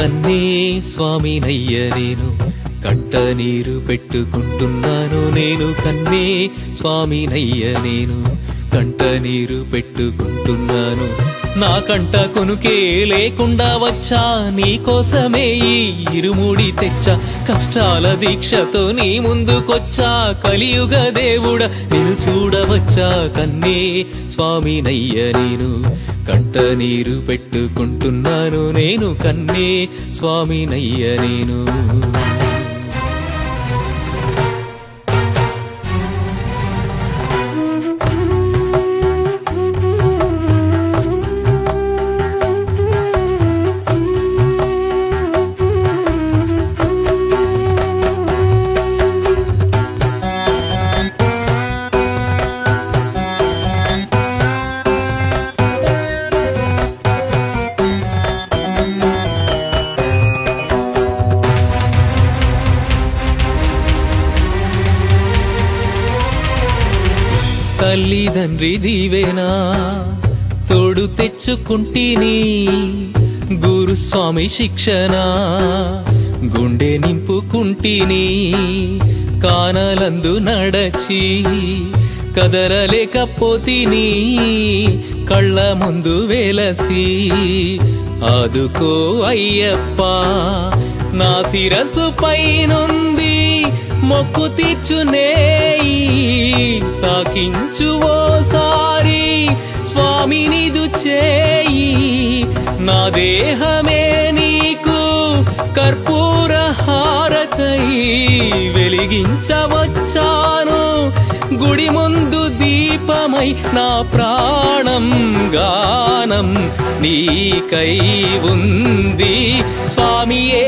కన్నే స్వామినయ్య నేను కంట నీరు పెట్టుకుంటున్నాను నేను కన్నే స్వామినయ్య నేను కంట నీరు పెట్టుకుంటున్నాను నా కంట కొనుకే లేకుండా వచ్చా నీ కోసమే ఈ ఇరుముడి తెచ్చా కష్టాల దీక్షతో నీ ముందుకొచ్చా కలియుగ దేవుడ నేను చూడవచ్చా కన్నే స్వామినయ్య నేను కంట నీరు పెట్టుకుంటున్నాను నేను కన్నే స్వామినయ్య నేను తల్లిదండ్రి దీవెనా తోడు తెచ్చుకుంటిని గురుస్వామి శిక్షణ గుండె నింపుకుంటిని కానలందు నడచి కదరలేకపోతిని కళ్ళ ముందు వెలసి ఆదుకో అయ్యప్ప నా శిరసు పైనుంది మొక్కు తీర్చునేయి తాకించు ఓసారి స్వామినిదు చేయి నా దేహమే నీకు కర్పూర హారతై వెలిగించవచ్చాను గుడి ముందు దీపమై నా ప్రాణం గానం నీకై ఉంది స్వామియే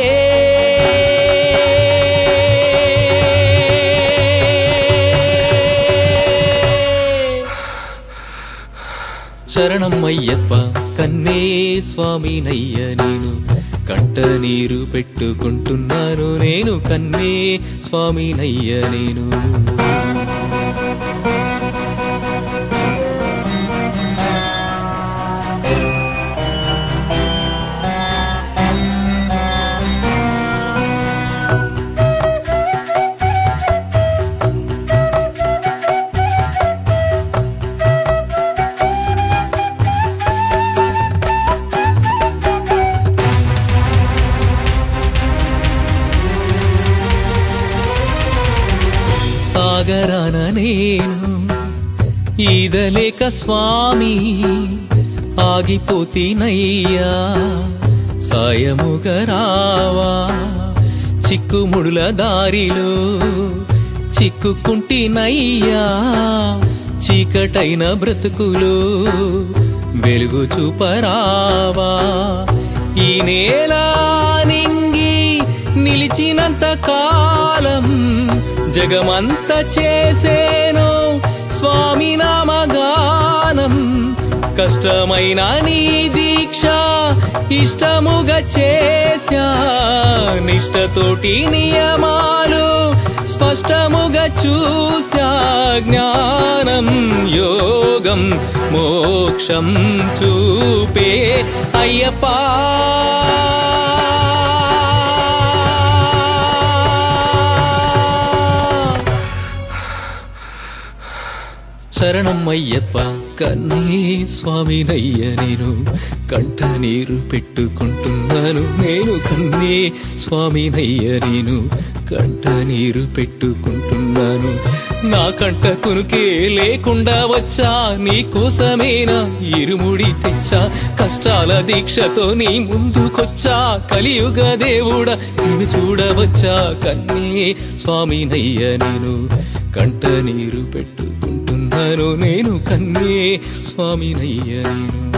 శరణమయ్యప్ప కన్నే స్వామినయ్య నేను కంట నీరు పెట్టుకుంటున్నాను నేను కన్నే స్వామినయ్య నేను సాగరాన నేను ఈదలేక స్వామి ఆగిపోతీనయ్యా సాయముగా రావా చిక్కుముడుల దారిలో చిక్కుకుంటినయ్యా చీకటైన బ్రతుకులో వెలుగు చూపరావా ఈ నేల నింగి నిలిచినంత కాలం జగమంత చేసేను స్వామి నామగానం కష్టమైన నీ దీక్ష ఇష్టముగా చేశా నిష్టతోటి నియమాలు స్పష్టముగా చూశా జ్ఞానం యోగం మోక్షం చూపే అయ్యప్పా శరణమయ్యప్ప కన్నీ స్వామినయ్య నేను కంట నీరు పెట్టుకుంటున్నాను నేను కన్నీ స్వామినయ్య నేను కంట నీరు పెట్టుకుంటున్నాను నా కంట కునుకే లేకుండా వచ్చా నీ కోసమేనా ఇరుముడి తెచ్చా కష్టాల దీక్షతో నీ ముందుకొచ్చా కలియుగ దేవుడా నిన్ను చూడవచ్చా కన్నీ స్వామినయ్య నేను కంట నీరు పెట్టుకుంటున్నాను నేను కన్నే స్వామినయ్య నేను